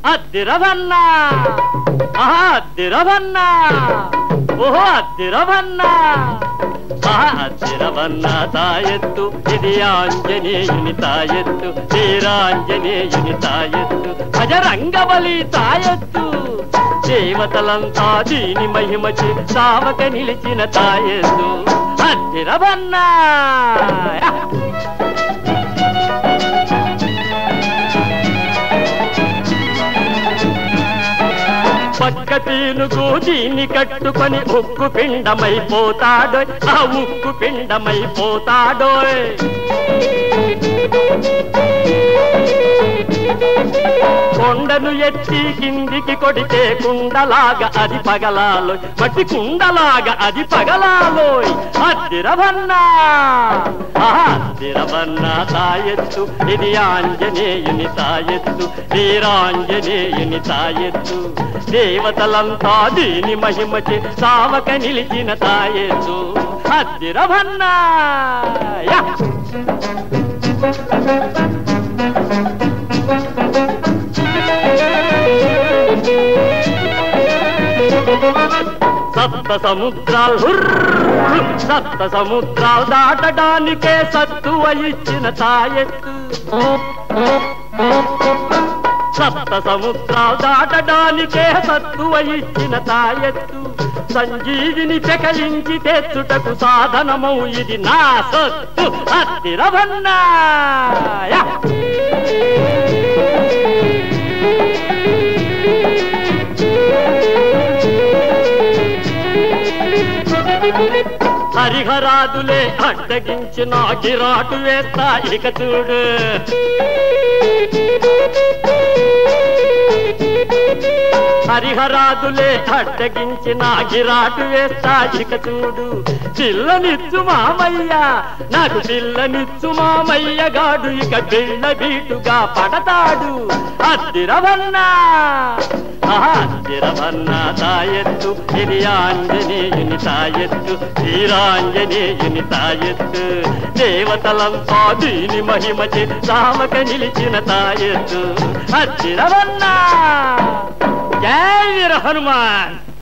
అద్దిరవన్నా ఆహా అద్దిరవన్నా ఓహో అద్దిరవన్నా ఆహా అద్దిరవన్న తాయెత్తు ఇది ఆంజనేయుని తాయెత్తు వీరాంజనేయుని తాయెత్తు భజరంగబలి తాయెత్తు దేవతలంతా దీని మహిమచి సావక నిలిచిన తాయెత్తు అద్దిరవన్నా పక్క తీనుగు దీన్ని కట్టుకొని ఉక్కు పిండమైపోతాడో ఆ ఉక్కు పిండమైపోతాడోయ్ కొండను ఎత్తి కిందికి కొడితే కుండలాగా అది పగలాలో మట్టి కుండలాగా అది పగలాలోయ్ అద్దిరవన్నా ఆహా, అద్దిరవన్నా తాయెత్తు ఇది ఆంజనేయుని తాయెత్తు వీరాంజనేయుని తాయెత్తు దేవతలంతా దీని మహిమచి సావక నిలిచిన తాయెత్తు అద్దిరవన్నా యా సప్త సముద్రాలు హుర్రు, సప్త సముద్రాలు దాటడానికే సత్తువ ఇచ్చిన తాయెత్తు సప్త సముద్రాలు దాటడానికే సత్తువ ఇచ్చిన తాయెత్తు సంజీవిని పెకలించి తెచ్చుటకు సాధనమౌ ఇది నా సత్తు అత్తిరవన్నా యా హరిహరాదులే అడ్డగించిన గిరాటు వేస్తా ఇక చూడు హరిహరాదులే అడ్డగించిన గిరాటు వేస్తా ఇక చూడు పిల్లనిచ్చు మామయ్య నాకు పిల్లనిచ్చు మామయ్య గాడు ఇక బిళ్ళ బీటుగా పడతాడు అద్దిరవన్నా ఆహా, అద్దిరవన్నా తాయెత్తు ఇది ఆంజనేయుని తాయెత్తు శ్రీరాంజనేయుని తాయెత్తు దేవతలంతా దీని మహిమచి సామక నిలిచిన తాయెత్తు అద్దిరవన్నా జై వీర హనుమాన్